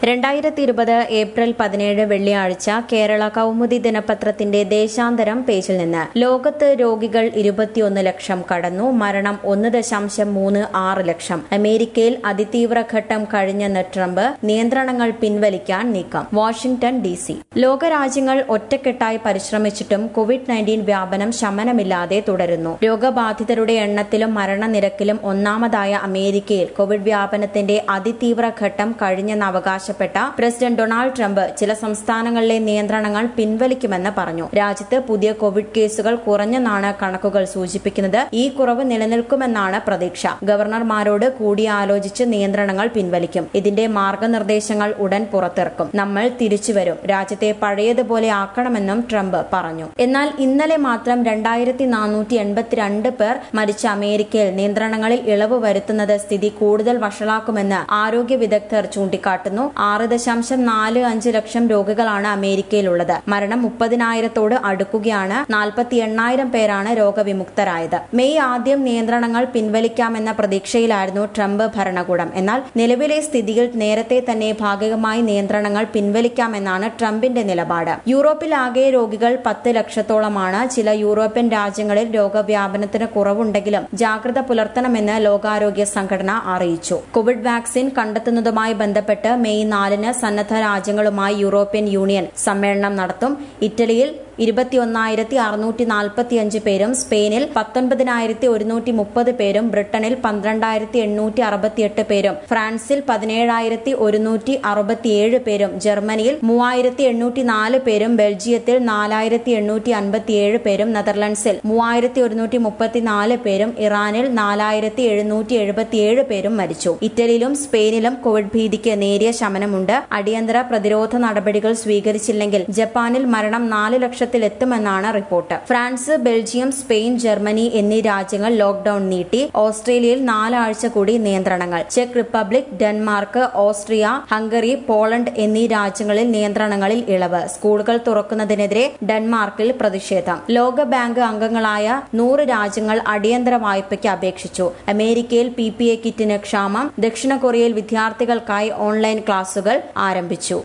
രണ്ടായിരത്തി ഇരുപത് ഏപ്രിൽ പതിനേഴ് വെള്ളിയാഴ്ച കേരള കൗമുദി ദിനപത്രത്തിന്റെ ദേശാന്തരം പേജിൽ നിന്ന് ലോകത്ത് രോഗികൾ ഇരുപത്തിയൊന്ന് ലക്ഷം കടന്നു മരണം ഒന്ന് ദശാംശം മൂന്ന് ആറ് ലക്ഷം അമേരിക്കയിൽ അതിതീവ്ര ഘട്ടം കഴിഞ്ഞെന്ന് ട്രംപ് നിയന്ത്രണങ്ങൾ പിൻവലിക്കാൻ നീക്കം വാഷിംഗ്ടൺ ഡി സി ലോകരാജ്യങ്ങൾ ഒറ്റക്കെട്ടായി പരിശ്രമിച്ചിട്ടും കോവിഡ് നയൻറ്റീൻ വ്യാപനം ശമനമില്ലാതെ തുടരുന്നു രോഗബാധിതരുടെ എണ്ണത്തിലും മരണനിരക്കിലും ഒന്നാമതായ അമേരിക്കയിൽ കോവിഡ് വ്യാപനത്തിന്റെ അതിതീവ്ര ഘട്ടം കഴിഞ്ഞെന്ന് അവകാശപ്പെട്ട പ്രസിഡന്റ് ഡൊണാൾഡ് ട്രംപ് ചില സംസ്ഥാനങ്ങളിലെ നിയന്ത്രണങ്ങൾ പിൻവലിക്കുമെന്ന് പറഞ്ഞു രാജ്യത്ത് പുതിയ കോവിഡ് കേസുകൾ കുറഞ്ഞെന്നാണ് കണക്കുകൾ സൂചിപ്പിക്കുന്നത് ഈ കുറവ് നിലനിൽക്കുമെന്നാണ് പ്രതീക്ഷ ഗവർണർമാരോട് കൂടിയാലോചിച്ച് നിയന്ത്രണങ്ങൾ പിൻവലിക്കും ഇതിന്റെ മാർഗനിർദ്ദേശങ്ങൾ ഉടൻ പുറത്തിറക്കും നമ്മൾ തിരിച്ചുവരും രാജ്യത്തെ പഴയതുപോലെ ആക്കണമെന്നും ട്രംപ് പറഞ്ഞു എന്നാൽ ഇന്നലെ മാത്രം രണ്ടായിരത്തി നാനൂറ്റി എൺപത്തിരണ്ട് പേർ മരിച്ച അമേരിക്കയിൽ നിയന്ത്രണങ്ങളിൽ ഇളവ് വരുത്തുന്നത് സ്ഥിതി കൂടുതൽ വഷളാക്കുമെന്ന് ആരോഗ്യ വിദഗ്ധർ ചൂണ്ടിക്കാട്ടുന്നു ആറ് ദശാംശം നാല് അഞ്ച് ലക്ഷം രോഗികളാണ് അമേരിക്കയിലുള്ളത് മരണം മുപ്പതിനായിരത്തോട് അടുക്കുകയാണ് നാൽപ്പത്തി എണ്ണായിരം പേരാണ് രോഗവിമുക്തരായത് മെയ് ആദ്യം നിയന്ത്രണങ്ങൾ പിൻവലിക്കാമെന്ന പ്രതീക്ഷയിലായിരുന്നു ട്രംപ് ഭരണകൂടം എന്നാൽ നിലവിലെ സ്ഥിതിയിൽ നേരത്തെ തന്നെ ഭാഗികമായി നിയന്ത്രണങ്ങൾ പിൻവലിക്കാമെന്നാണ് ട്രംപിന്റെ നിലപാട് യൂറോപ്പിലാകെ രോഗികൾ പത്ത് ലക്ഷത്തോളമാണ് ചില യൂറോപ്യൻ രാജ്യങ്ങളിൽ രോഗവ്യാപനത്തിന് കുറവുണ്ടെങ്കിലും ജാഗ്രത പുലർത്തണമെന്ന് ലോകാരോഗ്യ സംഘടന അറിയിച്ചു കോവിഡ് വാക്സിൻ കണ്ടെത്തുന്നതുമായി ബന്ധപ്പെട്ട് മെയ് നാലിന് സന്നദ്ധ രാജ്യങ്ങളുമായി യൂറോപ്യൻ യൂണിയൻ സമ്മേളനം നടത്തും ഇറ്റലിയിൽ ഇരുപത്തിയൊന്നായിരത്തി അറുന്നൂറ്റി നാൽപ്പത്തിയഞ്ച് പേരും സ്പെയിനിൽ പത്തൊൻപതിനായിരത്തി ഒരുന്നൂറ്റി മുപ്പത് പേരും ബ്രിട്ടനിൽ പന്ത്രണ്ടായിരത്തി എണ്ണൂറ്റി അറുപത്തിയെട്ട് പേരും ഫ്രാൻസിൽ പതിനേഴായിരത്തി ഒരുന്നൂറ്റി അറുപത്തിയേഴ് പേരും ജർമ്മനിയിൽ മൂവായിരത്തി എണ്ണൂറ്റി നാല് പേരും ബെൽജിയത്തിൽ നാലായിരത്തി എണ്ണൂറ്റി അൻപത്തിയേഴ് പേരും നെതർലൻഡ്സിൽ മൂവായിരത്തി ഒരുന്നൂറ്റി മുപ്പത്തിനാല് പേരും ഇറാനിൽ നാലായിരത്തി എഴുന്നൂറ്റി എഴുപത്തിയേഴ് പേരും മരിച്ചു ഇറ്റലിയിലും സ്പെയിനിലും കോവിഡ് ഭീതിക്ക് നേരിയ ശമനമുണ്ട് അടിയന്തര പ്രതിരോധ നടപടികൾ സ്വീകരിച്ചില്ലെങ്കിൽ ജപ്പാനിൽ മരണം നാല് ലക്ഷത്തിലെത്തുമെന്നാണ് report France Belgium Spain Germany എന്നീ രാജ്യങ്ങൾ ലോക്ഡൌൺ നീട്ടി ഓസ്ട്രേലിയയിൽ നാലാഴ്ച കൂടി നിയന്ത്രണങ്ങൾ ചെക്ക് Republic Denmark Austria Hungary Poland എന്നീ രാജ്യങ്ങളിൽ നിയന്ത്രണങ്ങളിൽ ഇളവ് സ്കൂളുകൾ തുറക്കുന്നതിനെതിരെ ഡെൻമാർക്കിൽ പ്രതിഷേധം ലോകബാങ്ക് അംഗങ്ങളായ നൂറ് രാജ്യങ്ങൾ അടിയന്തര വായ്പയ്ക്ക് അപേക്ഷിച്ചു അമേരിക്കയിൽ പി പി എ കിറ്റിന് ക്ഷാമം ദക്ഷിണ കൊറിയയിൽ വിദ്യാർത്ഥികൾക്കായി ഓൺലൈൻ ക്ലാസുകൾ ആരംഭിച്ചു